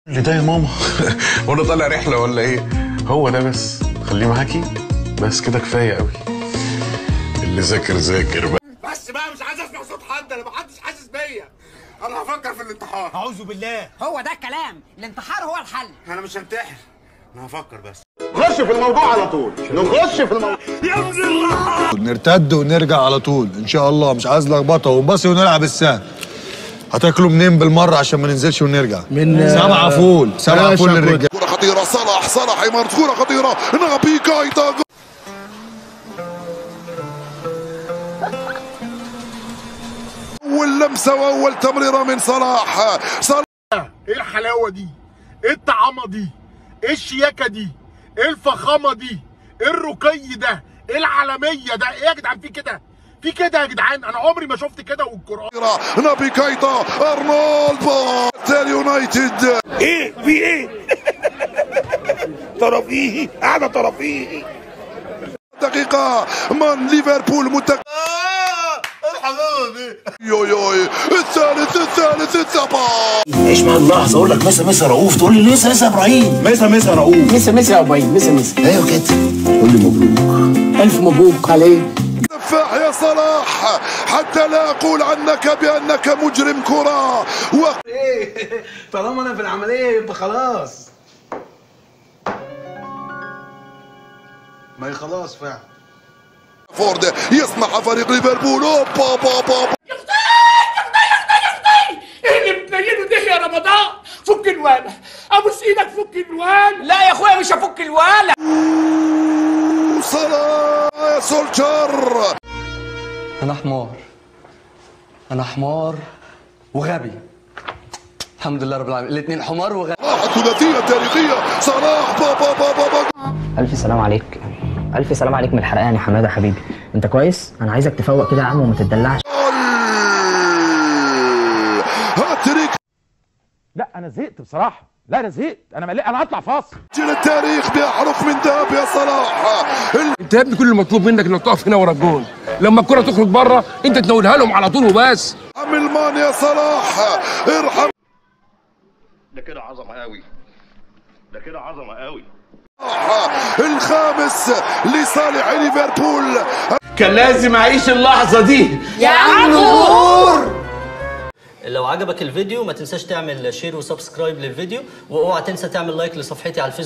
اللي ده يا ماما وانا طالع رحله ولا ايه هو ده بس خليه معاكي بس كده كفايه قوي اللي ذاكر ذاكر بقى بس بقى مش عايز اسمع صوت حد انا محدش حاسس بيا انا هفكر في الانتحار اعوذ بالله هو ده الكلام الانتحار هو الحل انا مش هنتحر انا هفكر بس نخش في الموضوع على طول نخش في الموضوع نرتد ونرجع على طول ان شاء الله مش عايز لخبطه ونبصي ونلعب السهل هتاكلوا منين بالمره عشان ما ننزلش ونرجع من سبعه فول سبعه فول للرجاله كرة خطيرة صلاح صلاح إمارة كرة خطيرة إنها بيكايتا أول لمسة وأول تمريرة من صلاح صلاح ايه الحلاوه دي ايه الطعامه دي ايه الشياكه دي ايه الفخامه دي ايه الرقي ده ايه العالميه ده ايه يا جدعان في كده في كده يا جدعان انا عمري ما شفت كده والقران نبي كايتا أرنولد بال يونايتد ايه في ايه طرفيه قاعده طرفيه دقيقة من ليفربول متق يو يو الثالث الثالث الثالث عيش مع اللحظه اقول لك مسا مسا رؤوف تقول لي لسه لسه ابراهيم مسا مسا رؤوف مسا مسا يا ابراهيم مسا مسا ايوه كده قول لي مبروك الف مبروك عليك دفاع يا صلاح حتى لا أقول عنك بأنك مجرم كرة و... طالما انا في العمليه يبقى خلاص ما هي خلاص فعلا فورد يصنع فريق ليفربول اوبا با با ايه اللي بتنيله ده يا رمضان فك الوالة ابوس ايدك فك الوالة لا يا اخويا مش هفك الولا صلاح يا سولشر أنا حمار أنا حمار وغبي الحمد لله رب العالمين الاثنين حمار وغبي الثلاثية التاريخية صلاح با با با با با ألف سلام عليك ألف سلام عليك من الحرقان يا حمادة حبيبي أنت كويس؟ أنا عايزك تفوق كده يا عم وما تدلعش جول. هاتريك لا انا زهقت بصراحه لا انا زهقت انا ملي... انا هطلع فاصل سجل التاريخ بأحرف من ذهب يا صلاح انت يا ابني كل المطلوب منك انك تقف هنا ورا الجول لما الكره تخرج بره انت تنولها لهم على طول وبس المان يا صلاح ارحم ده كده عظمه قوي ده كده عظمه قوي الخامس لصالح ليفربول كان لازم اعيش اللحظه دي يا عم نور لو عجبك الفيديو ما تنساش تعمل شير وسبسكرايب للفيديو واوعى تنسى تعمل لايك لصفحتي على الفيسبوك